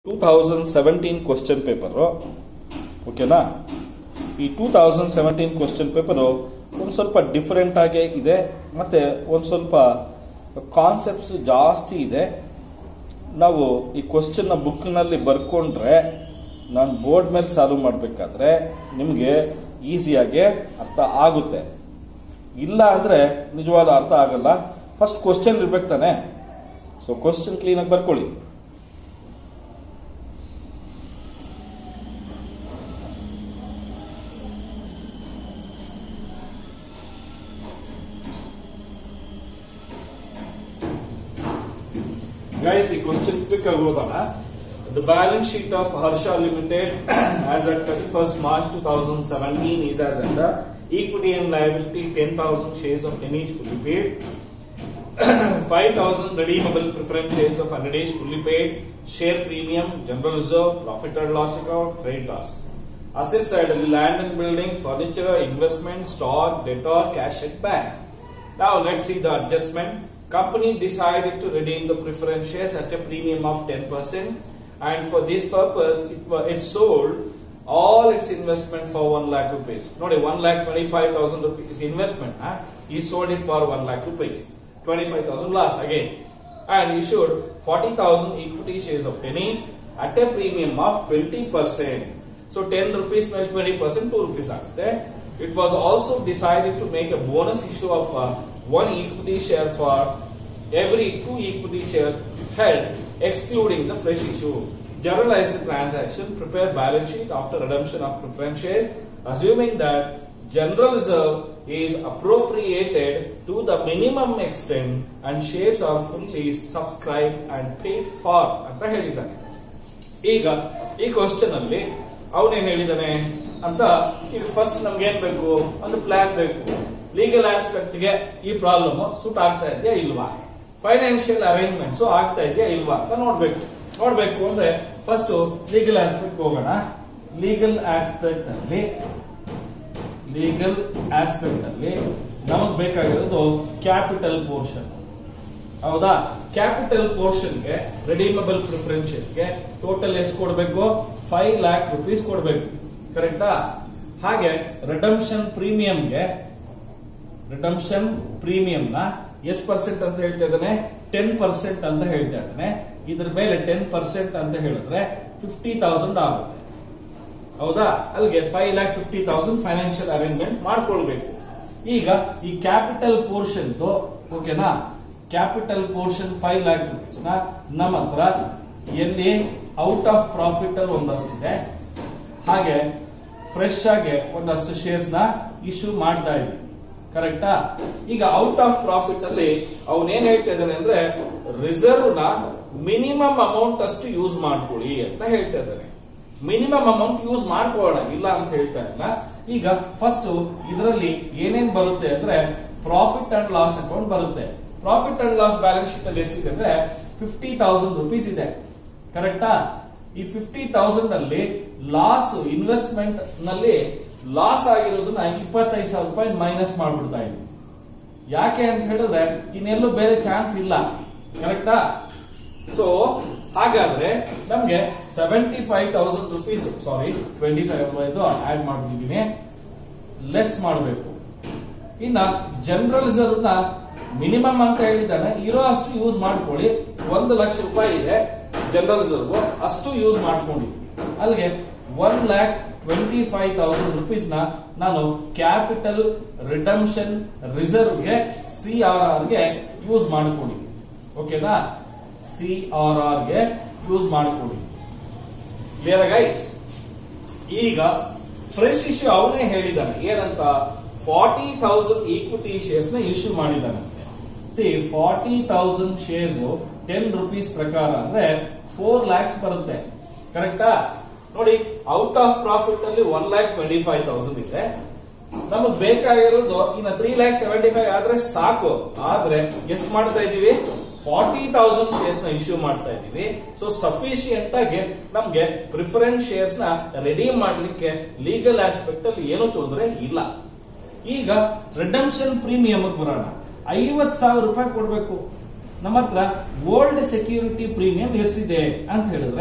Two thousand seventeen question paper ಓಕೆನಾ ಈ two thousand seventeen question paper ಒಂದು ಸ್ವಲ್ಪ ಡಿಫರೆಂಟ್ ಆಗೇ ಇದೆ ಮತ್ತು ಒಂದು ಸ್ವಲ್ಪ ಕಾನ್ಸೆಪ್ಟ್ಸ್ ಜಾಸ್ತಿ ಇದೆ ನಾವು ಈ ಕ್ವಶನ್ನ ಬುಕ್ನಲ್ಲಿ ಬರ್ಕೊಂಡ್ರೆ ನಾನು ಬೋರ್ಡ್ ಮೇಲೆ ಸಾಲ್ವ್ ಮಾಡಬೇಕಾದ್ರೆ ನಿಮಗೆ ಈಸಿಯಾಗಿ ಅರ್ಥ ಆಗುತ್ತೆ ಇಲ್ಲ ಅಂದರೆ ನಿಜವಾದ ಅರ್ಥ ಆಗಲ್ಲ ಫಸ್ಟ್ ಕ್ವಶನ್ ಇರ್ಬೇಕು ತಾನೆ ಸೊ ಕ್ವಶನ್ ಕ್ಲೀನಾಗಿ ಬರ್ಕೊಳ್ಳಿ Guys, ಈ ಕ್ವಶನ್ ಕ್ವಿಕ್ ಆಗಿ ಓದೋಣ The balance sheet of Harsha Limited as at 31st March 2017 is as under equity and liability 10,000 shares of Anish fully paid, 5,000 redeemable preference shares of Anish fully paid, share premium, general reserve, profit and loss account, trade loss. Asset side ಅಲ್ಲಿ land and building, furniture, investment, stock, debtor, cash at bank. Now let's see the adjustment. Company decided to redeem the preference shares at a premium of 10% and for this purpose it, wa- it sold all its investment for 1 lakh rupees. Not a 1 lakh 25,000 rupees investment. Huh? He sold it for 1 lakh rupees. 25,000 loss again. And issued 40,000 equity shares of 10 each at a premium of 20%. So 10 rupees ಮೇಲೆ 20% 2 rupees ಆಗುತ್ತೆ. It was also decided to make a bonus issue of uh, one equity share for every two equity share held, excluding the fresh issue. Generalize the transaction, prepare balance sheet after redemption of preference shares, assuming that general reserve is appropriated to the minimum extent and shares are fully subscribed and paid for ಅಂತ ಹೇಳಿದ್ದಾನೆ ಈಗ ಈ question ಅಲ್ಲಿ ಅವನೇನ್ ಹೇಳಿದಾನೆ ಅಂತ ಈಗ first ನಮ್ಗೆ ಏನ್ ಬೇಕು ಒಂದು ಪ್ಲಾನ್ ಬೇಕು ಲೀಗಲ್ ಆಸ್ಪೆಕ್ಟ್ ಗೆ ಈ ಪ್ರಾಬ್ಲಮ್ ಸೂಟ್ ಆಗ್ತಾ ಇದೆಯಾ ಇಲ್ವಾ ಫೈನಾನ್ಷಿಯಲ್ ಅರೇಂಜ್ಮೆಂಟ್ಸ್ ಆಗ್ತಾ ಇದೆಯಾ ಇಲ್ವಾ ಅಂತ ನೋಡ್ಬೇಕು ನೋಡ್ಬೇಕು ಅಂದ್ರೆ ಫಸ್ಟ್ ಲೀಗಲ್ ಆಸ್ಪೆಕ್ಟ್ ಹೋಗೋಣ ಲೀಗಲ್ ಆಸ್ಪೆಕ್ಟ್ ಅಲ್ಲಿ ಲೀಗಲ್ ಆಸ್ಪೆಕ್ಟ್ ಅಲ್ಲಿ ನಮಗ್ ಬೇಕಾಗಿರೋದು ಕ್ಯಾಪಿಟಲ್ ಪೋರ್ಷನ್ ಹೌದಾ ಕ್ಯಾಪಿಟಲ್ ಪೋರ್ಷನ್ಗೆ ರೆಡೀಮಬಲ್ ಪ್ರಿಫರೆನ್ಷಿಯಲ್ಸ್ಗೆ ಟೋಟಲ್ ಎಷ್ಟು ಕೊಡಬೇಕು ಫೈವ್ ಲ್ಯಾಕ್ ರುಪೀಸ್ ಕೊಡಬೇಕು ಕರೆಕ್ಟಾ ಹಾಗೆ ರಿಡಮ್ಷನ್ ಪ್ರೀಮಿಯಂಗೆ ರಿಡಮ್ಷನ್ ಪ್ರೀಮಿಯಂ ನ ಎಷ್ಟು ಪರ್ಸೆಂಟ್ ಅಂತ ಹೇಳ್ತಾ ಇದ್ದಾನೆ ಟೆನ್ ಪರ್ಸೆಂಟ್ ಅಂತ ಹೇಳ್ತಾ ಇದ್ದಾನೆ ಇದ್ರ ಮೇಲೆ ಟೆನ್ ಪರ್ಸೆಂಟ್ ಅಂತ ಹೇಳಿದ್ರೆ ಫಿಫ್ಟಿ ತೌಸಂಡ್ ಆಗುತ್ತೆ ಹೌದಾ ಅಲ್ಲಿಗೆ five lakh fifty thousand financial arrangement ಮಾಡ್ಕೊಳ್ಬೇಕು ಈಗ ಈ ಕ್ಯಾಪಿಟಲ್ ಪೋರ್ಷನ್ ಓಕೆನಾ capital portion five lakh rupees ನ ನಮ್ಮ ಹತ್ರ ಎಲ್ಲಿ ಔಟ್ ಆಫ್ ಪ್ರಾಫಿಟ್ ಅಲ್ಲಿ ಒಂದಷ್ಟಿದೆ ಹಾಗೆ ಫ್ರೆಶ್ ಆಗಿ ಒಂದಷ್ಟು ಶೇರ್ಸ್ ನ ಇಶ್ಯೂ ಮಾಡ್ತಾ ಇದ್ವಿ ಕರೆಕ್ಟಾ ಈಗ ಔಟ್ ಆಫ್ ಪ್ರಾಫಿಟ್ ಅಲ್ಲಿ ಅವನೇನ್ ಹೇಳ್ತಾ ಇದ್ದಾನೆ ಅಂದ್ರೆ ರಿಸರ್ವ್ ನ ಮಿನಿಮಮ್ ಅಮೌಂಟ್ ಅಷ್ಟು ಯೂಸ್ ಮಾಡ್ಕೊಳ್ಳಿ ಅಂತ ಹೇಳ್ತಾ ಇದ್ದಾನೆ ಮಿನಿಮಮ್ ಅಮೌಂಟ್ ಯೂಸ್ ಮಾಡ್ಕೊಳ್ಳೋಣ ಇಲ್ಲ ಅಂತ ಹೇಳ್ತಾ ಇಲ್ಲ ಈಗ ಫಸ್ಟ್ ಇದರಲ್ಲಿ ಏನೇನ್ ಬರುತ್ತೆ ಅಂದ್ರೆ ಪ್ರಾಫಿಟ್ ಅಂಡ್ ಲಾಸ್ ಅಕೌಂಟ್ ಬರುತ್ತೆ profit and loss balance sheet ಅಲ್ಲಿ ಎಷ್ಟಿದೆ ಅಂದ್ರೆ ಫಿಫ್ಟಿ ತೌಸಂಡ್ ರುಪೀಸ್ ಇದೆ ಕರೆಕ್ಟಾ ಈ ಫಿಫ್ಟಿ ತೌಸಂಡ್ ಅಲ್ಲಿ ಲಾಸ್ ಇನ್ವೆಸ್ಟ್ಮೆಂಟ್ ನಲ್ಲಿ ಲಾಸ್ ಆಗಿರೋದನ್ನ ಇಪ್ಪತ್ತೈದು ಸಾವಿರ ರೂಪಾಯಿ ಮೈನಸ್ ಮಾಡ್ಬಿಡ್ತಾ ಇದ್ವಿ ಯಾಕೆ ಅಂತ ಹೇಳಿದ್ರೆ ಇನ್ನೆಲ್ಲೂ ಬೇರೆ ಚಾನ್ಸ್ ಇಲ್ಲ ಕರೆಕ್ಟಾ ಸೊ ಹಾಗಾದ್ರೆ ನಮ್ಗೆ seventy five thousand rupees sorry twenty five ಇದು ಆಡ್ ಮಾಡ್ತಿದ್ದೀನಿ ಲೆಸ್ ಮಾಡಬೇಕು ಇನ್ನ ಜನರಲ್ ರಿಸರ್ವ್ ನ ಮಿನಿಮಮ್ ಅಂತ ಹೇಳಿದ್ದಾನೆ ಇರೋ ಅಷ್ಟು ಯೂಸ್ ಮಾಡ್ಕೊಳ್ಳಿ ಒಂದು ಲಕ್ಷ ರೂಪಾಯಿ ಇದೆ ಜನರಲ್ ರಿಸರ್ವ್ ಅಷ್ಟು ಯೂಸ್ ಮಾಡ್ಕೊಂಡಿದ್ವಿ ಅಲ್ಲಿಗೆ one lakh twenty five thousand rupees ನ ನಾನು ಕ್ಯಾಪಿಟಲ್ ರಿಡಮ್ಷನ್ ರಿಸರ್ವ್ ಗೆ ಸಿ ಆರ್ ಆರ್ ಗೆ ಯೂಸ್ ಮಾಡ್ಕೊಂಡಿದ್ವಿ ಓಕೆನಾ ಸಿ ಆರ್ ಆರ್ ಗೆ ಯೂಸ್ ಮಾಡ್ಕೊಳ್ಳಿ ಕ್ಲಿಯರ್ ಗೈಸ್ ಈಗ ಫ್ರೆಶ್ ಇಶ್ಯೂ ಅವನೇ ಹೇಳಿದ್ದಾನೆ ಏನಂತ ಫಾರ್ಟಿ ತೌಸಂಡ್ ಈಕ್ವಿಟಿ ಶೇರ್ಸ್ ನ ಇಶ್ಯೂ ಮಾಡಿದ್ದಾನಂತೆ ಸಿ forty thousand shares ten rupees ಪ್ರಕಾರ ಅಂದ್ರೆ ಫೋರ್ ಲ್ಯಾಕ್ಸ್ ಬರುತ್ತೆ ಕರೆಕ್ಟಾ ನೋಡಿ ಔಟ್ ಆಫ್ ಪ್ರಾಫಿಟ್ ಅಲ್ಲಿ one lakh twenty five thousand ಇದೆ ನಮಗ್ ಬೇಕಾಗಿರೋದು ಇನ್ನ ತ್ರೀ ಲ್ಯಾಕ್ ಸೆವೆಂಟಿ ಫೈವ್ ಆದ್ರೆ ಸಾಕು ಆದ್ರೆ ಎಷ್ಟು ಮಾಡ್ತಾ ಇದೀವಿ ಫಾರ್ಟಿ ತೌಸಂಡ್ ಶೇರ್ಸ್ ನ ಇಶ್ಯೂ ಮಾಡ್ತಾ ಇದೀವಿ ಸೊ ಸಫಿಶಿಯಂಟ್ ಆಗಿ ನಮ್ಗೆ ಪ್ರಿಫರೆನ್ಸ್ ಶೇರ್ಸ್ ನ ರೆಡಿ ಮಾಡ್ಲಿಕ್ಕೆ ಲೀಗಲ್ ಆಸ್ಪೆಕ್ಟ್ ಅಲ್ಲಿ ಏನು ತೊಂದರೆ ಇಲ್ಲ ಈಗ ರಿಡಮ್ಷನ್ ಪ್ರೀಮಿಯಂ ಬರೋಣ ಐವತ್ ಸಾವಿರ ರೂಪಾಯಿ ಕೊಡ್ಬೇಕು ನಮ್ಮ ಹತ್ರ ಗೋಲ್ಡ್ ಸೆಕ್ಯೂರಿಟಿ ಪ್ರೀಮಿಯಂ ಎಷ್ಟಿದೆ ಅಂತ ಹೇಳಿದ್ರೆ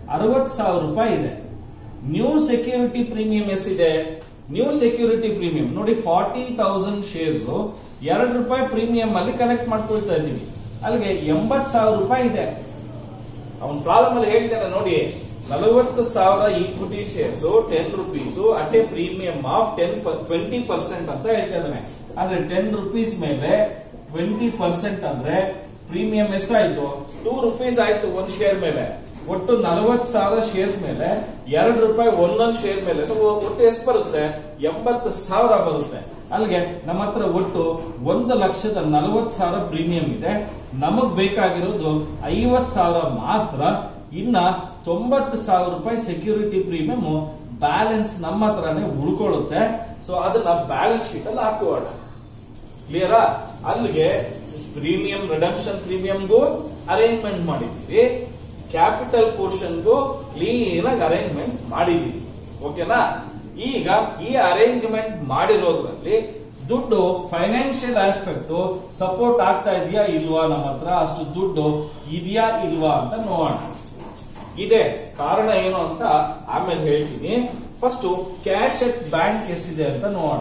ಅರವತ್ ಸಾವಿರ ರೂಪಾಯಿ ಇದೆ ನ್ಯೂ ಸೆಕ್ಯೂರಿಟಿ ಪ್ರೀಮಿಯಂ ಎಷ್ಟಿದೆ ನ್ಯೂ ಸೆಕ್ಯೂರಿಟಿ ಪ್ರೀಮಿಯಂ ನೋಡಿ ಫಾರ್ಟಿ ತೌಸಂಡ್ ಶೇರ್ಸ್ ಎರಡು ರೂಪಾಯಿ ಪ್ರೀಮಿಯಂ ಅಲ್ಲಿ ಕಲೆಕ್ಟ್ ಮಾಡ್ಕೊಳ್ತಾ ಇದ್ದೀವಿ ಅಲ್ಲಿಗೆ ಎಂಬತ್ ಸಾವಿರ ರೂಪಾಯಿ ಇದೆ ಅವನ್ ಪ್ರಾಬ್ಲಮ್ ಅಲ್ಲಿ ಹೇಳಿದ್ದಾನೆ ನೋಡಿ ನಲವತ್ತು ಸಾವಿರ equity shares ten rupees at a premium of ten twenty percent ಅಂತ ಹೇಳ್ತಾ ಇದ್ದಾನೆ ಅಂದ್ರೆ ಟೆನ್ ರುಪೀಸ್ ಮೇಲೆ ಟ್ವೆಂಟಿ ಪರ್ಸೆಂಟ್ ಅಂದ್ರೆ ಪ್ರೀಮಿಯಂ ಎಷ್ಟಾಯ್ತು ಟೂ ರುಪೀಸ್ ಆಯ್ತು ಒಂದ್ ಶೇರ್ ಮೇಲೆ ಒಟ್ಟು ನಲವತ್ ಸಾವಿರ ಶೇರ್ಸ್ ಮೇಲೆ ಎರಡು ರೂಪಾಯಿ ಒಂದೊಂದು ಶೇರ್ ಮೇಲೆ ಒಟ್ಟು ಎಷ್ಟು ಬರುತ್ತೆ ಎಂಬತ್ತು ಸಾವಿರ ಬರುತ್ತೆ ಅಲ್ಲಿಗೆ ನಮ್ಮ ಹತ್ರ ಒಟ್ಟು ಒಂದು ಲಕ್ಷದ ನಲವತ್ ಸಾವಿರ ಪ್ರೀಮಿಯಂ ಇದೆ ನಮಗ್ ಬೇಕಾಗಿರೋದು ಐವತ್ ಸಾವಿರ ಮಾತ್ರ ಇನ್ನ ತೊಂಬತ್ತು ಸಾವಿರ ರೂಪಾಯಿ ಸೆಕ್ಯೂರಿಟಿ ಪ್ರೀಮಿಯಂ ಬ್ಯಾಲೆನ್ಸ್ ನಮ್ಮ ಹತ್ರನೇ ಉಳ್ಕೊಳ್ಳುತ್ತೆ ಸೊ ಅದನ್ನ ಬ್ಯಾಲೆನ್ಸ್ ಶೀಟ್ ಅಲ್ಲಿ ಹಾಕೋಣ ಕ್ಲಿಯರಾ ಅಲ್ಲಿಗೆ ಪ್ರೀಮಿಯಂ ರಿಡಮ್ಷನ್ ಪ್ರೀಮಿಯಂಗೂ ಅರೇಂಜ್ಮೆಂಟ್ ಮಾಡಿದ್ದೀವಿ ಕ್ಯಾಪಿಟಲ್ ಪೋರ್ಷನ್ಗೂ ಕ್ಲೀನ್ ಆಗಿ ಅರೇಂಜ್ಮೆಂಟ್ ಮಾಡಿದೀವಿ ಓಕೆನಾ ಈಗ ಈ ಅರೇಂಜ್ಮೆಂಟ್ ಮಾಡಿರೋದ್ರಲ್ಲಿ ದುಡ್ಡು ಫೈನಾನ್ಷಿಯಲ್ ಆಸ್ಪೆಕ್ಟ್ ಸಪೋರ್ಟ್ ಆಗ್ತಾ ಇದೆಯಾ ಇಲ್ವಾ ನಮ್ಮ ಹತ್ರ ಅಷ್ಟು ದುಡ್ಡು ಇದೆಯಾ ಇಲ್ವಾ ಅಂತ ನೋಡೋಣ ಇದೆ ಕಾರಣ ಏನು ಅಂತ ಆಮೇಲೆ ಹೇಳ್ತೀನಿ ಫಸ್ಟ್ ಕ್ಯಾಶ್ ಅಟ್ ಬ್ಯಾಂಕ್ ಎಷ್ಟಿದೆ ಅಂತ ನೋಡೋಣ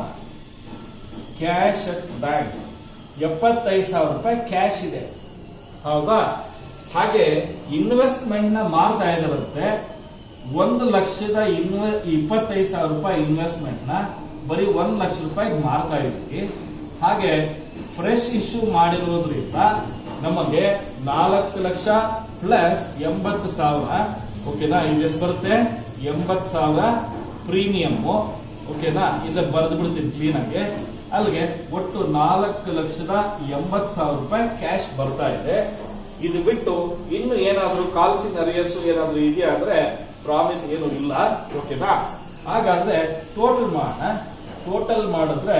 ಕ್ಯಾಶ್ ಅಟ್ ಬ್ಯಾಂಕ್ ಎಪ್ಪತ್ತೈದು ಸಾವಿರ ರೂಪಾಯಿ ಕ್ಯಾಶ್ ಇದೆ ಹೌದಾ ಹಾಗೆ ಇನ್ವೆಸ್ಟ್ಮೆಂಟ್ ನ ಮಾಡ್ತಾ ಇದಾರಂತೆ ಒಂದು ಲಕ್ಷದ ಇನ್ವೆ ಇಪ್ಪತ್ತೈದು ಸಾವಿರ ರೂಪಾಯಿ ಇನ್ವೆಸ್ಟ್ಮೆಂಟ್ ನ ಬರೀ ಒಂದ್ ಲಕ್ಷ ರೂಪಾಯಿ ಮಾರ್ತಾ ಇದ್ದೀವಿ ಹಾಗೆ ಫ್ರೆಶ್ ಇಶ್ಯೂ ಮಾಡಿರೋದ್ರಿಂದ ನಮಗೆ ನಾಲ್ಕು ಲಕ್ಷ ಪ್ಲಸ್ ಎಂಬತ್ತು ಸಾವಿರ ಓಕೆನಾ ಇದು ಎಷ್ಟು ಬರುತ್ತೆ ಎಂಬತ್ತು ಸಾವಿರ ಪ್ರೀಮಿಯಂ ಓಕೆನಾ ಇಲ್ಲ ಬರೆದು ಬಿಡ್ತೀನಿ ಕ್ಲೀನ್ ಆಗಿ ಅಲ್ಲಿಗೆ ಒಟ್ಟು ನಾಲ್ಕು ಲಕ್ಷದ ಎಂಬತ್ ಸಾವಿರ ರೂಪಾಯಿ ಕ್ಯಾಶ್ ಬರ್ತಾ ಇದೆ ಇದು ಬಿಟ್ಟು ಇನ್ನು ಏನಾದ್ರೂ ಕಾಲ್ಸಿಂಗ್ ಅರಿಯರ್ಸ್ ಏನಾದ್ರೂ ಇದೆಯಾ ಅಂದ್ರೆ ಪ್ರಾಮಿಸ್ ಏನು ಇಲ್ಲ ಓಕೆನಾ ಹಾಗಾದ್ರೆ ಟೋಟಲ್ ಮಾಡೋಣ ಟೋಟಲ್ ಮಾಡಿದ್ರೆ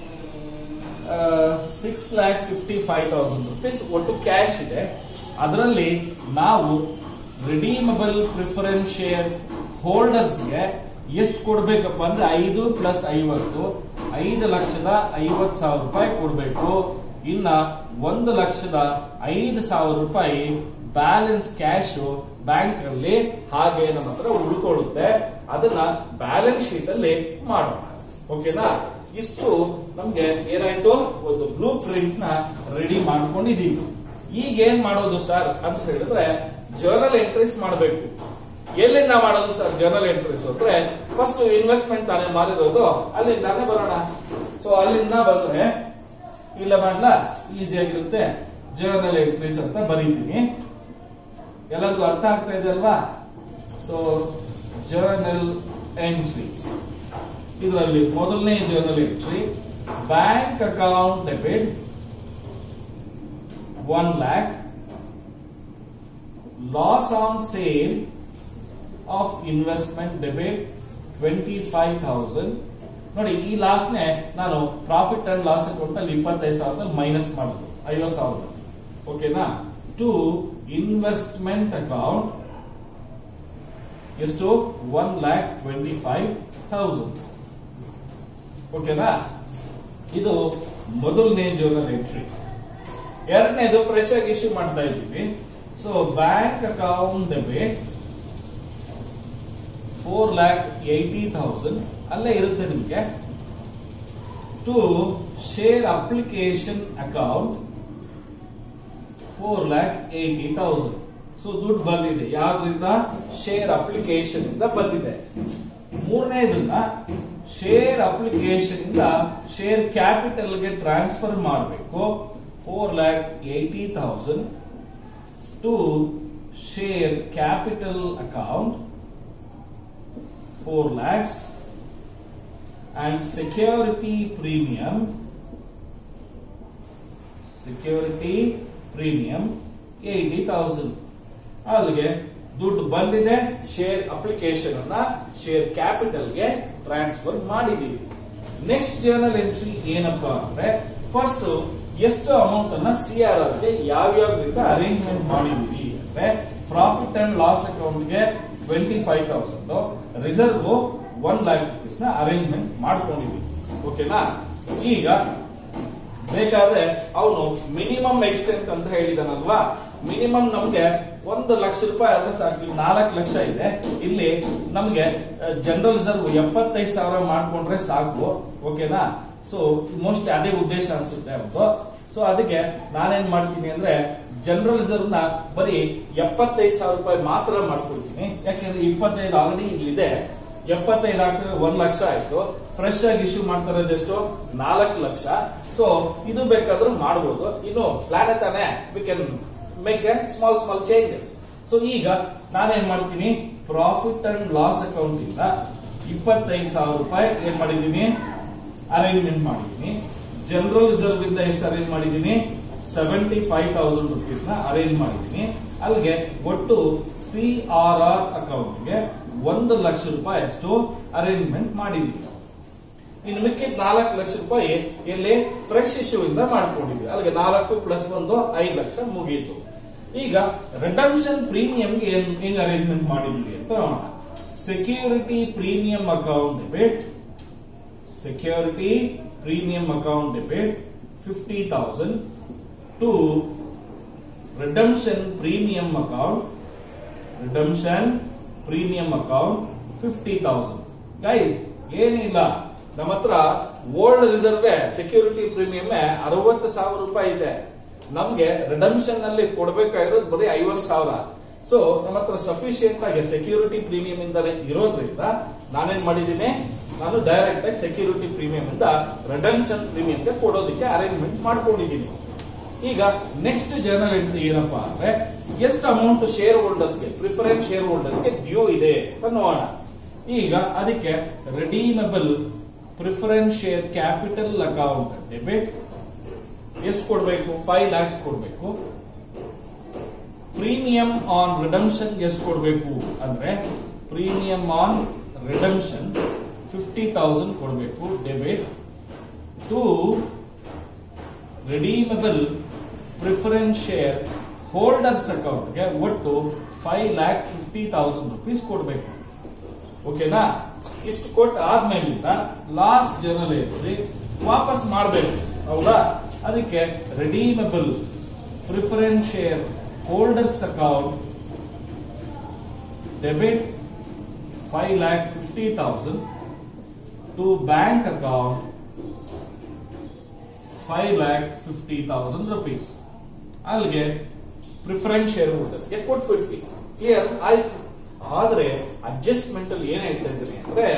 six lakh fifty five thousand rupees ಒಟ್ಟು ಕ್ಯಾಶ್ ಇದೆ ಅದರಲ್ಲಿ ನಾವು ರಿಡೀಮಬಲ್ ಪ್ರಿಫರೆನ್ಸ್ ಶೇರ್ ಹೋಲ್ಡರ್ಸ್ಗೆ ಎಷ್ಟು ಕೊಡ್ಬೇಕಪ್ಪ ಅಂದ್ರೆ ಐದು ಪ್ಲಸ್ ಐವತ್ತು ಐದು ಲಕ್ಷದ ಐವತ್ ಸಾವಿರ ರೂಪಾಯಿ ಕೊಡ್ಬೇಕು ಇನ್ನ ಒಂದು ಲಕ್ಷದ ಐದು ಸಾವಿರ ರೂಪಾಯಿ ಬ್ಯಾಲೆನ್ಸ್ ಕ್ಯಾಶ್ ಬ್ಯಾಂಕ್ ಅಲ್ಲಿ ಹಾಗೆ ನಮ್ಮ ಹತ್ರ ಉಳ್ಕೊಳ್ಳುತ್ತೆ ಅದನ್ನ ಬ್ಯಾಲೆನ್ಸ್ ಶೀಟ್ ಅಲ್ಲಿ ಮಾಡೋಣ ಓಕೆನಾ ಇಷ್ಟು ನಮ್ಗೆ ಏನಾಯ್ತು ಒಂದು ಬ್ಲೂ ಪ್ರಿಂಟ್ ನ ರೆಡಿ ಮಾಡ್ಕೊಂಡಿದೀವಿ ಈಗ ಏನ್ ಮಾಡೋದು ಸರ್ ಅಂತ ಹೇಳಿದ್ರೆ ಜರ್ನಲ್ ಎಂಟ್ರೀಸ್ ಮಾಡಬೇಕು ಎಲ್ಲಿಂದ ಮಾಡೋದು ಸರ್ ಜರ್ನಲ್ ಎಂಟ್ರೀಸ್ ಅಂದ್ರೆ ಫಸ್ಟ್ ಇನ್ವೆಸ್ಟ್ಮೆಂಟ್ ತಾನೇ ಮಾಡಿರೋದು ಅಲ್ಲಿಂದಾನೆ ಬರೋಣ ಸೊ ಅಲ್ಲಿಂದ ಬಂದ್ರೆ ಇಲ್ಲ ಮಾಡ್ಲಾ ಈಸಿ ಆಗಿರುತ್ತೆ ಜರ್ನಲ್ ಎಂಟ್ರೀಸ್ ಅಂತ ಬರೀತೀನಿ ಎಲ್ಲರಿಗೂ ಅರ್ಥ ಆಗ್ತಾ ಇದೆ ಅಲ್ವಾ ಸೊ ಜರ್ನಲ್ ಎಂಟ್ರೀಸ್ ಇದರಲ್ಲಿ ಮೊದಲನೇ journal entry bank account debit one lakh loss on sale of investment debit twenty five thousand ನೋಡಿ ಈ ಲಾಸ್ ನೇ ನಾನು ಪ್ರಾಫಿಟ್ ಅಂಡ್ ಲಾಸ್ ಅಕೌಂಟ್ ಅಲ್ಲಿ ಇಪ್ಪತ್ತೈದು ಸಾವಿರದಲ್ಲಿ ಮೈನಸ್ ಮಾಡುದು ಐವತ್ತು ಸಾವಿರ ಓಕೆನಾ ಟು ಇನ್ವೆಸ್ಟ್ಮೆಂಟ್ ಅಕೌಂಟ್ ಎಷ್ಟು one lakh twenty five thousand ಓಕೆನಾ ಇದು ಮೊದಲನೇ ಜೋನಲ್ ಎಂಟ್ರಿ ಎರಡನೇದು ಫ್ರೆಶ್ ಆಗಿ ಇಶ್ಯೂ ಮಾಡ್ತಾ ಇದ್ದೀವಿ so bank account debit four lakh eighty thousand ಅಲ್ಲೇ ಇರುತ್ತೆ ನಿಮ್ಗೆ to share application account four lakh eighty thousand so ದುಡ್ಡು ಬಂದಿದೆ ಯಾವ್ದ್ರಿಂದ ಶೇರ್ ಅಪ್ಲಿಕೇಶನ್ ಇಂದ ಬಂದಿದೆ ಮೂರನೇದನ್ನ ಶೇರ್ ಅಪ್ಲಿಕೇಶನ್ ಇಂದ ಶೇರ್ ಕ್ಯಾಪಿಟಲ್ ಗೆ ಟ್ರಾನ್ಸ್ಫರ್ ಮಾಡಬೇಕು four lakh eighty thousand to share capital account four lakhs and security premium security premium eighty thousand ಅಲ್ಲಿಗೆ ದುಡ್ಡು ಬಂದಿದೆ ಶೇರ್ ಅಪ್ಲಿಕೇಶನ್ ಅನ್ನ ಶೇರ್ ಕ್ಯಾಪಿಟಲ್ ಗೆ ಟ್ರಾನ್ಸ್ಫರ್ ಮಾಡಿದೀವಿ ನೆಕ್ಸ್ಟ್ ಜರ್ನಲ್ ಎಂಟ್ರಿ ಏನಪ್ಪಾ ಅಂದ್ರೆ ಫಸ್ಟ್ ಎಷ್ಟು ಅಮೌಂಟ್ ಅನ್ನ ಸಿಆರ್ ಆರ್ ಗೆ ಯಾವ್ಯಾವ್ದ್ರಿಂದ ಅರೇಂಜ್ಮೆಂಟ್ ಮಾಡಿದೀವಿ ಅಂದ್ರೆ ಪ್ರಾಫಿಟ್ ಅಂಡ್ ಲಾಸ್ ಅಕೌಂಟ್ ಗೆ twenty five thousand reserve one lakh rupees ನ ಅರೇಂಜ್ಮೆಂಟ್ ಮಾಡ್ಕೊಂಡಿದೀವಿ ಓಕೆನಾ ಈಗ ಬೇಕಾದ್ರೆ ಅವನು ಮಿನಿಮಮ್ ಎಕ್ಸ್ಟೆಂಟ್ ಅಂತ ಹೇಳಿದಾನಲ್ವಾ ಮಿನಿಮಮ್ ನಮ್ಗೆ ಒಂದು ಲಕ್ಷ ರೂಪಾಯಿ ಆದ್ರೆ ಸಾಕು ಇಲ್ಲಿ ನಾಲ್ಕು ಲಕ್ಷ ಇದೆ ಇಲ್ಲಿ ನಮ್ಗೆ ಜನರಲ್ ರಿಸರ್ವ್ ಎಪ್ಪತ್ತೈದು ಸಾವಿರ ಮಾಡ್ಕೊಂಡ್ರೆ ಸಾಕು ಓಕೆನಾ ಸೊ ಮೋಸ್ಟ್ಲಿ ಅದೇ ಉದ್ದೇಶ ಅನ್ಸುತ್ತೆ ಅವ್ರದ್ದು ಸೊ ಅದಕ್ಕೆ ನಾನೇನ್ ಮಾಡ್ತೀನಿ ಅಂದ್ರೆ ಜನರಲ್ ರಿಸರ್ವ್ ನ ಬರೀ ಎಪ್ಪತ್ತೈದು ಸಾವಿರ ರೂಪಾಯಿ ಮಾತ್ರ ಮಾಡ್ಕೊಳ್ತೀನಿ ಯಾಕೆಂದ್ರೆ ಇಪ್ಪತ್ತೈದು ಆಲ್ರೆಡಿ ಇಲ್ಲಿದೆ ಎಪ್ಪತ್ತೈದು ಹಾಕಿದ್ರೆ ಒಂದ್ ಲಕ್ಷ ಆಯ್ತು ಫ್ರೆಶ್ ಆಗಿ ಇಶ್ಯೂ ಮಾಡ್ತಾ ಇರೋದು ಎಷ್ಟು ನಾಲ್ಕು ಲಕ್ಷ ಸೊ ಇದು ಬೇಕಾದ್ರೂ ಮಾಡಬಹುದು ಇನ್ನು ಪ್ಲಾನ್ ತಾನೆ we can make a small small changes so ಈಗ ನಾನೇನ್ ಮಾಡ್ತೀನಿ ಪ್ರಾಫಿಟ್ ಅಂಡ್ ಲಾಸ್ ಅಕೌಂಟ್ ಇಂದ ಇಪ್ಪತ್ತೈದು ಸಾವಿರ ರೂಪಾಯಿ ಏನ್ ಮಾಡಿದೀನಿ ಅರೇಂಜ್ಮೆಂಟ್ ಮಾಡಿದೀನಿ ಜನರಲ್ ರಿಸರ್ವ್ ಇಂದ ಎಷ್ಟು ಅರೇಂಜ್ ಮಾಡಿದೀನಿ ಸೆವೆಂಟಿ ಫೈವ್ ತೌಸಂಡ್ ರುಪೀಸ್ ನ ಅರೇಂಜ್ ಮಾಡಿದೀನಿ ಅಲ್ಲಿಗೆ ಒಟ್ಟು ಸಿ ಆರ್ ಆರ್ ಅಕೌಂಟ್ಗೆ ಒಂದು ಲಕ್ಷ ರೂಪಾಯಿ ಅಷ್ಟು ಅರೇಂಜ್ಮೆಂಟ್ ಮಾಡಿದೀವಿ ಇನ್ನು ಮಿಕ್ಕಿದ ನಾಲ್ಕು ಲಕ್ಷ ರೂಪಾಯಿ ಎಲ್ಲಿ ಫ್ರೆಶ್ ಇಶ್ಯೂ ಇಂದ ಮಾಡ್ಕೊಂಡಿದ್ವಿ ಅಲ್ಲಿಗೆ ನಾಲ್ಕು ಪ್ಲಸ್ ಒಂದು ಐದು ಲಕ್ಷ ಮುಗೀತು ಈಗ ರಿಡಮ್ಷನ್ ಪ್ರೀಮಿಯಂಗೆ ಏನ್ ಹೆಂಗ್ ಅರೇಂಜ್ಮೆಂಟ್ ಮಾಡಿದ್ವಿ ಅಂತ ನೋಡೋಣ security premium account debit security premium account debit fifty thousand to redemption premium account redemption premium account fifty thousand guys ಏನಿಲ್ಲ ನಮ್ಮ ಹತ್ರ ಓಲ್ಡ್ ರಿಸರ್ವ್ ಸೆಕ್ಯೂರಿಟಿ ಪ್ರೀಮಿಯಂ ಅರವತ್ತು ಸಾವಿರ ರೂಪಾಯಿ ಇದೆ ನಮ್ಗೆ ರಿಡಮ್ಷನ್ ನಲ್ಲಿ ಕೊಡ್ಬೇಕಾಗಿರೋದು ಬರೀ ಐವತ್ ಸಾವಿರ ಸೊ ನಮ್ಮ ಹತ್ರ ಸಫಿಶಿಯಂಟ್ ಆಗಿ ಸೆಕ್ಯೂರಿಟಿ ಪ್ರೀಮಿಯಂ ಇಂದಲೇ ಇರೋದ್ರಿಂದ ನಾನೇನ್ ಮಾಡಿದ್ದೀನಿ ನಾನು ಡೈರೆಕ್ಟ್ ಆಗಿ ಸೆಕ್ಯೂರಿಟಿ ಪ್ರೀಮಿಯಂ ಇಂದ ರಿಡಮ್ಷನ್ ಪ್ರೀಮಿಯಂಗೆ ಕೊಡೋದಕ್ಕೆ ಅರೇಂಜ್ಮೆಂಟ್ ಮಾಡ್ಕೊಂಡಿದ್ದೀನಿ ಈಗ ನೆಕ್ಸ್ಟ್ ಜರ್ನಲ್ ಎಂಟ್ರಿ ಏನಪ್ಪಾ ಅಂದ್ರೆ ಎಷ್ಟು ಅಮೌಂಟ್ ಶೇರ್ ಹೋಲ್ಡರ್ಸ್ಗೆ ಪ್ರಿಫರೆನ್ಸ್ ಶೇರ್ ಹೋಲ್ಡರ್ಸ್ಗೆ ಡ್ಯೂ ಇದೆ ಅಂತ ನೋಡೋಣ ಈಗ ಅದಕ್ಕೆ redeemable preference share capital account debit ಎಷ್ಟು ಕೊಡಬೇಕು ಫೈವ್ ಲ್ಯಾಕ್ಸ್ ಕೊಡಬೇಕು ಪ್ರೀಮಿಯಂ ಆನ್ ರಿಡಮ್ಷನ್ ಎಷ್ಟು ಕೊಡಬೇಕು ಅಂದ್ರೆ premium on redemption fifty thousand ಕೊಡಬೇಕು debit to redeemable preference shareholders ಅಕೌಂಟ್ಗೆ ಒಟ್ಟು five lakh fifty thousand rupees ಕೊಡಬೇಕು ಓಕೆನಾ ಇಷ್ಟು ಕೊಟ್ಟು ಆದ್ಮೇಲಿಂದ ಲಾಸ್ಟ್ ಜರ್ನಲ್ ಏನ್ರಿ ವಾಪಸ್ ಮಾಡಬೇಕು ಹೌದಾ ಅದಕ್ಕೆ redeemable preference shareholders account debit five lakh fifty thousand to bank account five lakh fifty thousand rupees ಅಲ್ಲಿಗೆ ಪ್ರಿಫರೆನ್ಸ್ ಶೇರ್ ಹೋಲ್ಡರ್ಸ್ಗೆ ಕೊಟ್ಬಿಟ್ವಿ ಕ್ಲಿಯರ್ ಆಯ್ತು ಆದ್ರೆ ಅಡ್ಜಸ್ಟ್ಮೆಂಟ್ ಅಲ್ಲಿ ಏನ್ ಹೇಳ್ತಾ ಇದ್ದೀನಿ ಅಂದ್ರೆ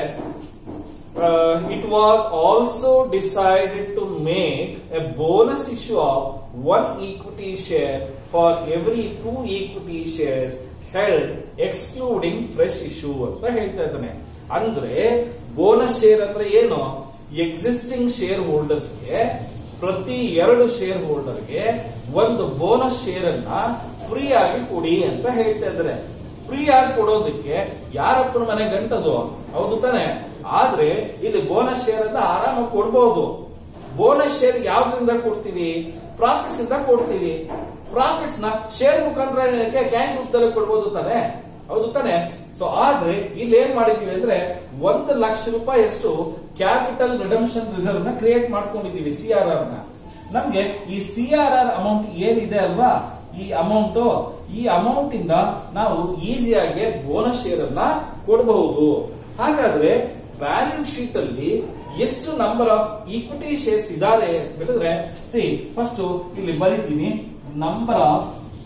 it was also decided to make a bonus issue of one equity share for every two equity shares held excluding fresh issue ಅಂತ ಹೇಳ್ತಾ ಇದ್ದಾನೆ ಅಂದ್ರೆ ಬೋನಸ್ ಶೇರ್ ಅಂದ್ರೆ ಏನು ಎಕ್ಸಿಸ್ಟಿಂಗ್ ಶೇರ್ ಹೋಲ್ಡರ್ಸ್ಗೆ ಪ್ರತಿ ಎರಡು ಶೇರ್ ಹೋಲ್ಡರ್ಗೆ ಒಂದು ಬೋನಸ್ ಶೇರ್ ಅನ್ನ ಫ್ರೀ ಆಗಿ ಕೊಡಿ ಅಂತ ಹೇಳ್ತಾ ಇದ್ದಾರೆ ಫ್ರೀ ಆಗಿ ಕೊಡೋದಕ್ಕೆ ಯಾರಪ್ಪನ ಮನೆ ಗಂಟದು ಹೌದು ತಾನೆ ಆದ್ರೆ ಇಲ್ಲಿ ಬೋನಸ್ ಶೇರ್ ಅನ್ನ ಆರಾಮಾಗಿ ಕೊಡ್ಬಹುದು ಬೋನಸ್ ಶೇರ್ ಯಾವ್ದ್ರಿಂದ ಕೊಡ್ತೀವಿ ಪ್ರಾಫಿಟ್ಸ್ ಇಂದ ಕೊಡ್ತೀವಿ ಪ್ರಾಫಿಟ್ಸ್ ನ ಶೇರ್ ಮುಖಾಂತರ ಕ್ಯಾಶ್ ರೂಪದಲ್ಲಿ ಕೊಡ್ಬೋದು ತಾನೆ ಹೌದು ತಾನೆ ಸೊ ಆದ್ರೆ ಇಲ್ಲಿ ಏನ್ ಮಾಡಿದೀವಿ ಅಂದ್ರೆ ಒಂದು ಲಕ್ಷ ರೂಪಾಯಿ ಅಷ್ಟು ಕ್ಯಾಪಿಟಲ್ ರಿಡಮ್ಷನ್ ರಿಸರ್ವ್ ನ ಕ್ರಿಯೇಟ್ ಮಾಡ್ಕೊಂಡಿದೀವಿ ಸಿ ಆರ್ ಆರ್ ನ ನಮ್ಗೆ ಈ ಸಿ ಆರ್ ಆರ್ ಅಮೌಂಟ್ ಏನಿದೆ ಅಲ್ವಾ ಈ ಅಮೌಂಟ್ ಈ ಅಮೌಂಟ್ ಇಂದ ನಾವು ಈಸಿಯಾಗಿ ಬೋನಸ್ ಶೇರ್ ಅನ್ನ ಕೊಡಬಹುದು ಹಾಗಾದ್ರೆ ಬ್ಯಾಲೆನ್ಸ್ ಶೀಟ್ ಅಲ್ಲಿ ಎಷ್ಟು ನಂಬರ್ ಆಫ್ ಈಕ್ವಿಟಿ ಶೇರ್ಸ್ ಇದಾವೆ ಅಂತ ಹೇಳಿದ್ರೆ ಸಿ ಫಸ್ಟ್ ಇಲ್ಲಿ ಬರೀತೀನಿ ನಂಬರ್ ಆಫ್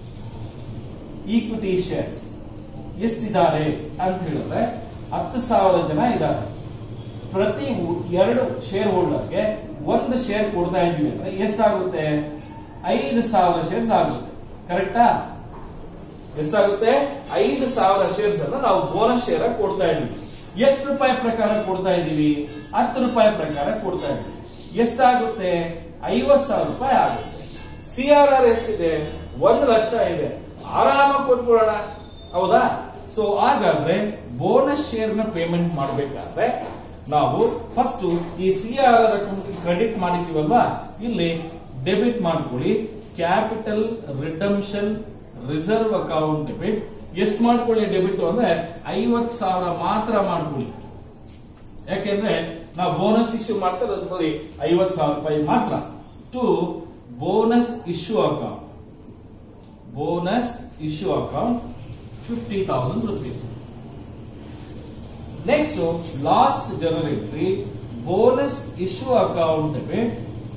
ಈಕ್ವಿಟಿ ಶೇರ್ಸ್ ಎಷ್ಟಿದ್ದಾರೆ ಅಂತ ಹೇಳಿದ್ರೆ ಹತ್ತು ಸಾವಿರ ಜನ ಇದ್ದಾರೆ ಪ್ರತಿ ಎರಡು ಶೇರ್ ಹೋಲ್ಡರ್ಗೆ ಒಂದು ಶೇರ್ ಕೊಡ್ತಾ ಇದೀವಿ ಅಂದ್ರೆ ಎಷ್ಟಾಗುತ್ತೆ ಐದು ಸಾವಿರ ಶೇರ್ಸ್ ಆಗುತ್ತೆ ಕರೆಕ್ಟಾ ಎಷ್ಟಾಗುತ್ತೆ ಐದು ಸಾವಿರ ಶೇರ್ಸ್ ಅನ್ನ ನಾವು ಬೋನಸ್ ಶೇರ್ ಕೊಡ್ತಾ ಇದೀವಿ ಎಷ್ಟು ರೂಪಾಯಿ ಪ್ರಕಾರ ಕೊಡ್ತಾ ಇದೀವಿ ಹತ್ತು ರೂಪಾಯಿ ಪ್ರಕಾರ ಕೊಡ್ತಾ ಇದೀವಿ ಎಷ್ಟಾಗುತ್ತೆ ಐವತ್ ಸಾವಿರ ರೂಪಾಯಿ ಆಗುತ್ತೆ ಸಿ ಆರ್ ಆರ್ ಎಷ್ಟಿದೆ ಒಂದು ಲಕ್ಷ ಇದೆ ಆರಾಮಾಗಿ ಕೊಟ್ಬಿಡೋಣ ಹೌದಾ ಸೊ ಹಾಗಾದ್ರೆ ಬೋನಸ್ ಶೇರ್ ನ ಪೇಮೆಂಟ್ ಮಾಡಬೇಕಾದ್ರೆ ನಾವು ಫಸ್ಟ್ ಈ C R R account credit ಮಾಡಿದೀವಲ್ವಾ ಇಲ್ಲಿ ಡೆಬಿಟ್ ಮಾಡ್ಕೊಳ್ಳಿ capital redemption reserve account debit ಎಷ್ಟು ಮಾಡ್ಕೊಳ್ಳಿ ಡೆಬಿಟ್ ಅಂದ್ರೆ ಐವತ್ ಸಾವಿರ ಮಾತ್ರ ಮಾಡ್ಕೊಳ್ಳಿ ಯಾಕೆಂದ್ರೆ ನಾವು ಬೋನಸ್ ಇಶ್ಯೂ ಮಾಡ್ತಾ ಇರೋದು ಬರೀ ಐವತ್ ಸಾವಿರ ರೂಪಾಯಿ ಮಾತ್ರ to bonus issue account bonus issue account fifty thousand rupees next last general entry bonus issue account debit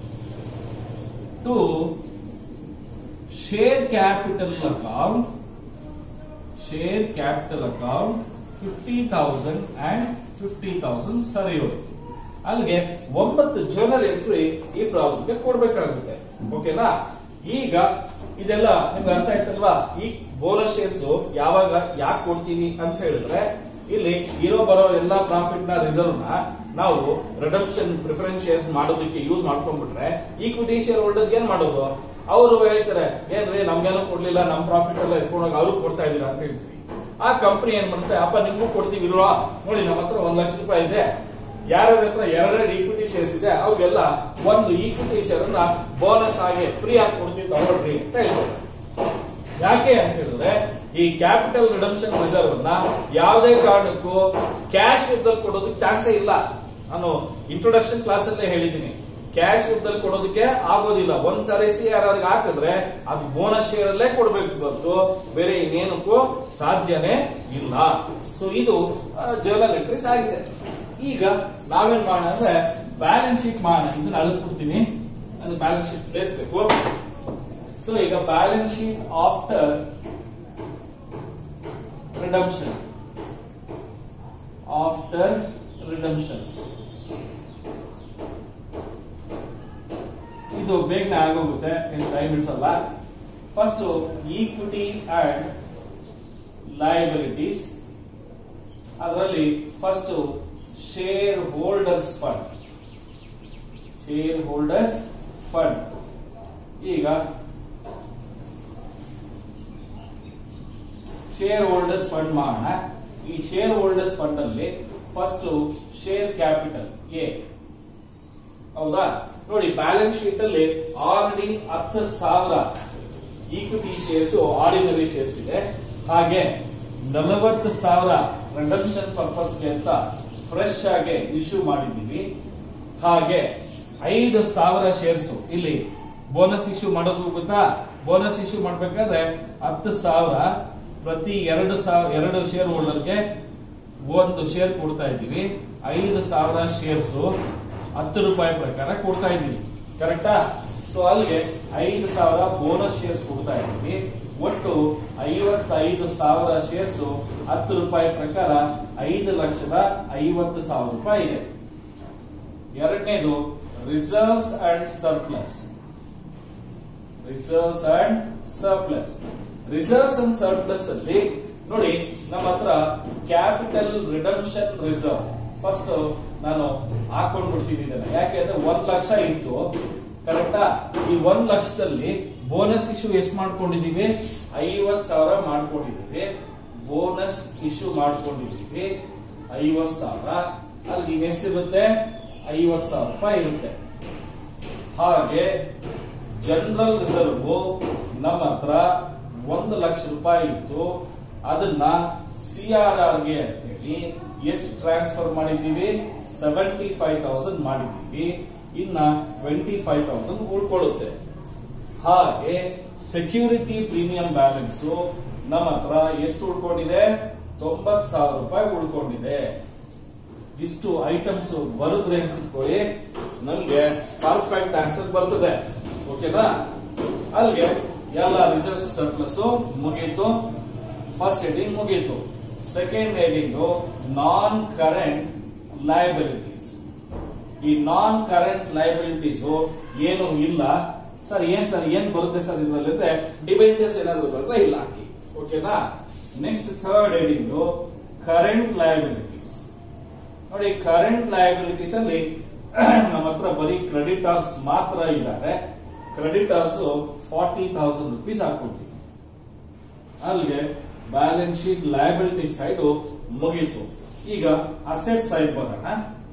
to share capital account share capital account fifty thousand and fifty thousand ಸರಿ ಹೋಯ್ತು ಅಲ್ಲಿಗೆ ಒಂಬತ್ತು ಜನರಲ್ ಎಂಟ್ರಿ ಈ ಪ್ರಾಬ್ಲಮ್ಗೆ ಕೊಡ್ಬೇಕಾಗುತ್ತೆ ಓಕೆನಾ ಈಗ ಇದೆಲ್ಲ ನಿಮ್ಗೆ ಅರ್ಥ ಆಯ್ತಲ್ವಾ ಈ ಬೋನಸ್ ಶೇರ್ಸ್ ಯಾವಾಗ ಯಾಕೆ ಕೊಡ್ತೀವಿ ಅಂತ ಹೇಳಿದ್ರೆ ಇಲ್ಲಿ ಇರೋ ಬರೋ ಎಲ್ಲಾ ಪ್ರಾಫಿಟ್ ನ ರಿಸರ್ವ್ ನ ನಾವು ರಿಡಮ್ಷನ್ ಪ್ರಿಫರೆನ್ಸ್ ಶೇರ್ಸ್ ಮಾಡೋದಕ್ಕೆ ಯೂಸ್ ಮಾಡ್ಕೊಂಡ್ಬಿಟ್ರೆ ಈಕ್ವಿಟಿ ಶೇರ್ ಹೋಲ್ಡರ್ಸ್ ಏನ್ ಮಾಡೋದು ಅವರು ಹೇಳ್ತಾರೆ ಏನ್ರಿ ನಮ್ಗೇನು ಕೊಡ್ಲಿಲ್ಲ ನಮ್ ಪ್ರಾಫಿಟ್ ಎಲ್ಲ ಎತ್ಕೊಂಡೋಗಿ ಅವ್ರಿಗೆ ಕೊಡ್ತಾ ಇದೀರಾ ಅಂತ ಹೇಳ್ತೀವಿ ಆ ಕಂಪನಿ ಏನ್ ಮಾಡುತ್ತೆ ಅಪ್ಪ ನಿಮ್ಗೂ ಕೊಡ್ತೀವಿ ಇಲ್ವಾ ನೋಡಿ ನಮ್ಮ ಹತ್ರ ಒಂದ್ ಲಕ್ಷ ರೂಪಾಯಿ ಇದೆ ಯಾರ್ಯಾರ ಹತ್ರ ಎರಡೆರಡು ಈಕ್ವಿಟಿ ಶೇರ್ಸ್ ಇದೆ ಅವ್ರಿಗೆಲ್ಲ ಒಂದು ಈಕ್ವಿಟಿ ಶೇರ್ ಅನ್ನ ಬೋನಸ್ ಆಗಿ ಫ್ರೀ ಆಗಿ ಕೊಡ್ತೀವಿ ತಗೊಳ್ರಿ ಅಂತ ಹೇಳ್ತಾರೆ ಯಾಕೆ ಅಂತ ಹೇಳಿದ್ರೆ ಈ ಕ್ಯಾಪಿಟಲ್ ರಿಡಮ್ಷನ್ ರಿಸರ್ವ್ ಅನ್ನ ಯಾವುದೇ ಕಾರಣಕ್ಕೂ ಕ್ಯಾಶ್ ರೂಪದಲ್ಲಿ ಕೊಡೋದಕ್ಕೆ ಚಾನ್ಸೇ ಇಲ್ಲ ನಾನು ಇಂಟ್ರೊಡಕ್ಷನ್ ಕ್ಲಾಸ್ ಅಲ್ಲೇ ಹೇಳಿದ್ದೀನಿ ಕ್ಯಾಶ್ ರೂಪದಲ್ಲಿ ಕೊಡೋದಕ್ಕೆ ಆಗೋದಿಲ್ಲ ಒಂದ್ ಸಾರಿ ಸಿ ಯಾರಿಗೆ ಹಾಕಿದ್ರೆ ಅದು ಬೋನಸ್ ಶೇರ್ ಅಲ್ಲೇ ಕೊಡ್ಬೇಕು ಹೊರತು ಬೇರೆ ಇನ್ನೇನಕ್ಕೂ ಸಾಧ್ಯನೇ ಇಲ್ಲ ಸೊ ಇದು ಜರ್ನಲ್ ಎಂಟ್ರೀಸ್ ಆಗಿದೆ ಈಗ ನಾವೇನ್ ಮಾಡೋಣ ಅಂದ್ರೆ ಬ್ಯಾಲೆನ್ಸ್ ಶೀಟ್ ಮಾಡೋಣ ಇದನ್ನ ಅಳಿಸ್ಬಿಡ್ತೀನಿ ಅದು ಬ್ಯಾಲೆನ್ಸ್ ಶೀಟ್ ಬೇಯಿಸ್ಬೇಕು ಸೊ ಈಗ balance sheet after redemption after redemption ಇದು ಬೇಗನೆ ಆಗೋಗುತ್ತೆ ಏನು ಟೈಮ್ ಇಡ್ಸಲ್ಲ ಫಸ್ಟ್ ಈಕ್ವಿಟಿ ಅಂಡ್ ಲಯಬಿಲಿಟೀಸ್ ಅದರಲ್ಲಿ first shareholders fund shareholders fund ಈಗ ಶೇರ್ ಹೋಲ್ಡರ್ಸ್ ಫಂಡ್ ಮಾಡೋಣ ಈ ಶೇರ್ ಹೋಲ್ಡರ್ಸ್ ಫಂಡ್ ಅಲ್ಲಿ ಫಸ್ಟ್ ಶೇರ್ ಕ್ಯಾಪಿಟಲ್ ಎ ಹೌದಾ ನೋಡಿ ಬ್ಯಾಲೆನ್ಸ್ ಶೀಟ್ ಅಲ್ಲಿ ಆಲ್ರೆಡಿ ಹತ್ತು ಸಾವಿರ ಈಕ್ವಿಟಿ ಶೇರ್ಸ್ ಆರ್ಡಿನರಿ ಶೇರ್ಸ್ ಇದೆ ಹಾಗೆ ನಲವತ್ತು ಸಾವಿರ ರಿಡಮ್ಷನ್ ಪರ್ಪಸ್ಗೆ ಅಂತ ಫ್ರೆಶ್ ಆಗಿ ಇಶ್ಯೂ ಮಾಡಿದ್ದೀವಿ ಹಾಗೆ ಐದು ಸಾವಿರ ಶೇರ್ಸ್ ಇಲ್ಲಿ ಬೋನಸ್ ಇಶ್ಯೂ ಮಾಡೋದು ಗೊತ್ತಾ ಬೋನಸ್ ಇಶ್ಯೂ ಮಾಡ್ಬೇಕಾದ್ರೆ ಹತ್ತು ಸಾವಿರ ಪ್ರತಿ ಎರಡು ಸಾವಿರ ಎರಡು ಶೇರ್ ಹೋಲ್ಡರ್ಗೆ ಒಂದು ಶೇರ್ ಕೊಡ್ತಾ ಇದ್ದೀವಿ ಐದು ಸಾವಿರ ಶೇರ್ಸ್ ಹತ್ತು ರೂಪಾಯಿ ಪ್ರಕಾರ ಕೊಡ್ತಾ ಇದ್ದೀವಿ ಕರೆಕ್ಟಾ ಸೊ ಅಲ್ಲಿಗೆ ಐದು ಸಾವಿರ ಬೋನಸ್ ಶೇರ್ಸ್ ಕೊಡ್ತಾ ಇದ್ದೀವಿ ಒಟ್ಟು ಐವತ್ತೈದು ಸಾವಿರ ಶೇರ್ಸ್ ಹತ್ತು ರೂಪಾಯಿ ಪ್ರಕಾರ ಐದು ಲಕ್ಷದ ಐವತ್ತು ಸಾವಿರ ರೂಪಾಯಿ ಇದೆ ಎರಡನೇದು reserves and surplus reserves and surplus reserves and surplus ಅಲ್ಲಿ ನೋಡಿ ನಮ್ಮ ಹತ್ರ ಕ್ಯಾಪಿಟಲ್ ರಿಡಮ್ಷನ್ ರಿಸರ್ವ್ ಫಸ್ಟ್ ನಾನು ಹಾಕೊಂಡ್ ಬಿಡ್ತೀನಿ ಇದನ್ನ ಯಾಕೆ ಅಂದ್ರೆ ಒಂದ್ ಲಕ್ಷ ಇತ್ತು ಕರೆಕ್ಟಾ ಈ ಒಂದ್ ಲಕ್ಷದಲ್ಲಿ ಬೋನಸ್ ಇಶ್ಯೂ ಎಷ್ಟು ಮಾಡ್ಕೊಂಡಿದೀವಿ ಐವತ್ ಸಾವಿರ ಮಾಡ್ಕೊಂಡಿದೀವಿ ಬೋನಸ್ ಇಶ್ಯೂ ಮಾಡ್ಕೊಂಡಿದೀವಿ ಐವತ್ ಸಾವಿರ ಅಲ್ಲಿ ಇನ್ನೆಷ್ಟಿರುತ್ತೆ ಐವತ್ ಸಾವಿರ ರೂಪಾಯಿ ಇರುತ್ತೆ ಹಾಗೆ ಜನರಲ್ ರಿಸರ್ವ್ ನಮ್ಮ ಹತ್ರ ಒಂದು ಲಕ್ಷ ರೂಪಾಯಿ ಇತ್ತು ಅದನ್ನ ಸಿಆರ್ಆರ್ ಗೆ ಅಂತೇಳಿ ಎಷ್ಟು ಟ್ರಾನ್ಸ್ಫರ್ ಮಾಡಿದ್ದೀವಿ ಸೆವೆಂಟಿ ಫೈವ್ ತೌಸಂಡ್ ಮಾಡಿದ್ದೀವಿ ಇನ್ನ ಟ್ವೆಂಟಿ ಫೈವ್ ತೌಸಂಡ್ ಉಳ್ಕೊಳ್ಳುತ್ತೆ ಹಾಗೆ ಸೆಕ್ಯೂರಿಟಿ ಪ್ರೀಮಿಯಂ ಬ್ಯಾಲೆನ್ಸ್ ನಮ್ಮ ಹತ್ರ ಎಷ್ಟು ಉಳ್ಕೊಂಡಿದೆ ತೊಂಬತ್ ಸಾವಿರ ರೂಪಾಯಿ ಉಳ್ಕೊಂಡಿದೆ ಇಷ್ಟು ಐಟಮ್ಸ್ ಬರುದ್ರೆ ಅಂತಿಟ್ಕೊಳ್ಳಿ ನಮ್ಗೆ ಪರ್ಫೆಕ್ಟ್ ಆನ್ಸರ್ ಬರ್ತದೆ ಓಕೆನಾ ಅಲ್ಲಿಗೆ ಎಲ್ಲ ರಿಸರ್ವ್ಸ್ ಸರ್ಪ್ಲಸ್ ಮುಗೀತು ಫಸ್ಟ್ ಹೆಡಿಂಗ್ ಮುಗೀತು second heading non current liabilities ಈ ನಾನ್ ಕರೆಂಟ್ ಲಯಬಿಲಿಟೀಸ್ ಏನು ಇಲ್ಲ ಸರ್ ಏನ್ ಸರ್ ಏನ್ ಬರುತ್ತೆ ಸರ್ ಇದ್ರಲ್ಲಿ ಅಂದ್ರೆ ಡಿಬೆಂಚರ್ಸ್ ಏನಾದ್ರು ಬರುತ್ತೆ ಇಲ್ಲ ಹಾಕಿ ಓಕೆನಾ next third heading current liabilities ನೋಡಿ ಕರೆಂಟ್ ಲಯಬಿಲಿಟೀಸ್ ಅಲ್ಲಿ ನಮ್ಮ ಹತ್ರ ಬರೀ ಕ್ರೆಡಿಟರ್ಸ್ ಮಾತ್ರ ಇದ್ದಾರೆ ಕ್ರೆಡಿಟರ್ಸ್ ಫಾರ್ಟಿ ತೌಸಂಡ್ ರುಪೀಸ್ ಹಾಕೊಡ್ತೀವಿ ಅಲ್ಲಿಗೆ ಬ್ಯಾಲೆನ್ಸ್ ಶೀಟ್ ಲಯಬಿಲಿಟಿ ಸೈಡ್ ಮುಗೀತು ಈಗ ಅಸೆಟ್ ಸೈಡ್ ಬರೋಣ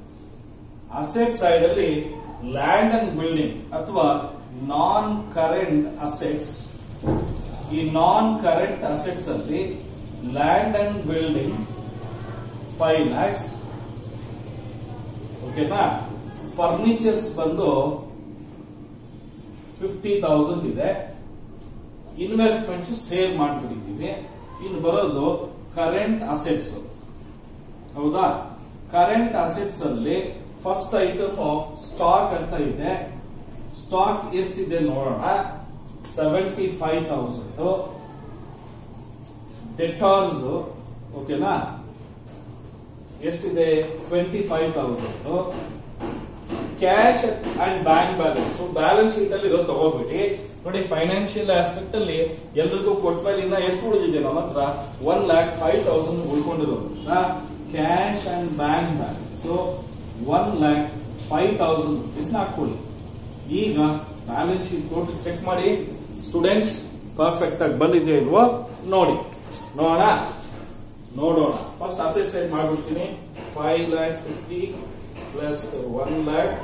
ಅಸೆಟ್ ಸೈಡ್ ಅಲ್ಲಿ ಲ್ಯಾಂಡ್ ಅಂಡ್ ಬಿಲ್ಡಿಂಗ್ ಅಥವಾ ನಾನ್ ಕರೆಂಟ್ ಅಸೆಟ್ಸ್ ಈ ನಾನ್ ಕರೆಂಟ್ ಅಸೆಟ್ಸ್ ಅಲ್ಲಿ land and building five lakhs ಓಕೆನಾ ಫರ್ನಿಚರ್ಸ್ ಬಂದು ಫಿಫ್ಟಿ ತೌಸಂಡ್ ಇದೆ ಇನ್ವೆಸ್ಟ್ಮೆಂಟ್ಸ್ ಸೇಲ್ ಮಾಡ್ಬಿಟ್ಟಿದ್ದೀವಿ ಇನ್ನು ಬರೋದು ಕರೆಂಟ್ ಅಸೆಟ್ಸ್ ಹೌದಾ ಕರೆಂಟ್ ಅಸೆಟ್ಸ್ ಅಲ್ಲಿ ಫಸ್ಟ್ ಐಟಮ್ ಸ್ಟಾಕ್ ಅಂತ ಇದೆ ಸ್ಟಾಕ್ ಎಷ್ಟಿದೆ ನೋಡೋಣ ಸೆವೆಂಟಿ ಫೈವ್ ತೌಸಂಡ್ ಡೆಟಾರ್ಸ್ ಓಕೆನಾ ಎಷ್ಟಿದೆ twenty five thousand cash and bank balance balance sheet ಅಲ್ಲಿ ಇರೋದು ತಗೋಬಿಡಿ ನೋಡಿ ಫೈನಾನ್ಷಿಯಲ್ ಆಸ್ಪೆಕ್ಟ್ ಅಲ್ಲಿ ಎಲ್ರಿಗೂ ಕೊಟ್ಮೇಲೆ ಇನ್ನ ಎಷ್ಟು ಉಳಿದಿದೆ ನಮ್ಮ ಹತ್ರ ಒನ್ ಲ್ಯಾಕ್ ಫೈವ್ ತೌಸಂಡ್ ಉಳ್ಕೊಂಡಿರೋದು cash and bank balance one lakh five thousand rupees ಹಾಕೊಳ್ಳಿ ಈಗ ಬ್ಯಾಲೆನ್ಸ್ ಶೀಟ್ ಕೊಟ್ಟು ಚೆಕ್ ಮಾಡಿ ಸ್ಟೂಡೆಂಟ್ಸ್ ಪರ್ಫೆಕ್ಟ್ ಆಗಿ ಬಂದಿದೆ ಇಲ್ವೋ ನೋಡಿ ನೋಡೋಣ ನೋಡೋಣ ಫಸ್ಟ್ ಅಸೆಟ್ ಸೈಡ್ ಮಾಡ್ಬಿಡ್ತೀನಿ five lakh fifty plus one lakh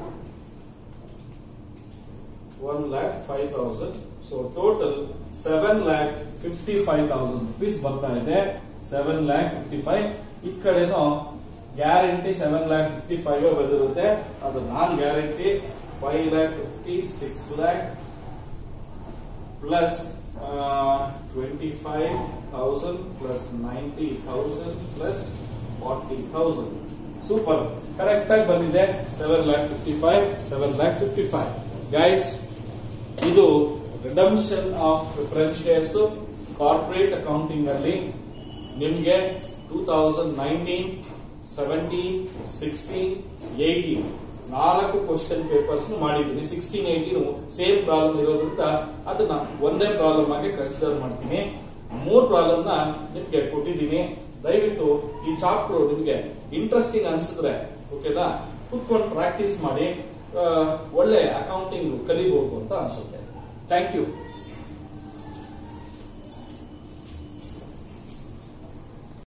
one lakh five thousand so total seven lakh fifty five thousand rupees ಬರ್ತಾ ಇದೆ ಸೆವೆನ್ ಲ್ಯಾಕ್ ಫಿಫ್ಟಿ ಫೈವ್ ಈ ಕಡೆನೂ guarantee seven lakh fifty five ಬಂದಿರುತ್ತೆ ಅದು ನಾನ್ guarantee five lakh fifty six lakh plus twenty five thousand plus ninety thousand plus forty thousand super correct ಆಗಿ ಬಂದಿದೆ seven lakh fifty five seven lakh fifty five guys ಇದು redemption of preference shares corporate accounting ಅಲ್ಲಿ ನಿಮ್ಗೆ two thousand nineteen seventeen sixteen eighteen ನಾಲ್ಕು question papers ಮಾಡಿದ್ದೀನಿ sixteen eighteen same problem ಇರೋದ್ರಿಂದ ಅದನ್ನ ಒಂದೇ ಪ್ರಾಬ್ಲಮ್ ಆಗಿ ಕನ್ಸಿಡರ್ ಮಾಡ್ತೀನಿ ಮೂರ್ ಪ್ರಾಬ್ಲಮ್ ನ ನಿಮ್ಗೆ ಕೊಟ್ಟಿದ್ದೀನಿ ದಯವಿಟ್ಟು ಈ ಚಾಪ್ಟರ್ ನಿಮ್ಗೆ ಇಂಟ್ರೆಸ್ಟಿಂಗ್ ಅನ್ಸಿದ್ರೆ ಓಕೆನಾ ಕುತ್ಕೊಂಡು ಪ್ರಾಕ್ಟೀಸ್ ಮಾಡಿ ಆ, ಒಳ್ಳೆ ಅಕೌಂಟಿಂಗ್ ಕಲಿಬಹುದು ಅಂತ ಅನ್ಸುತ್ತೆ ಥ್ಯಾಂಕ್ ಯು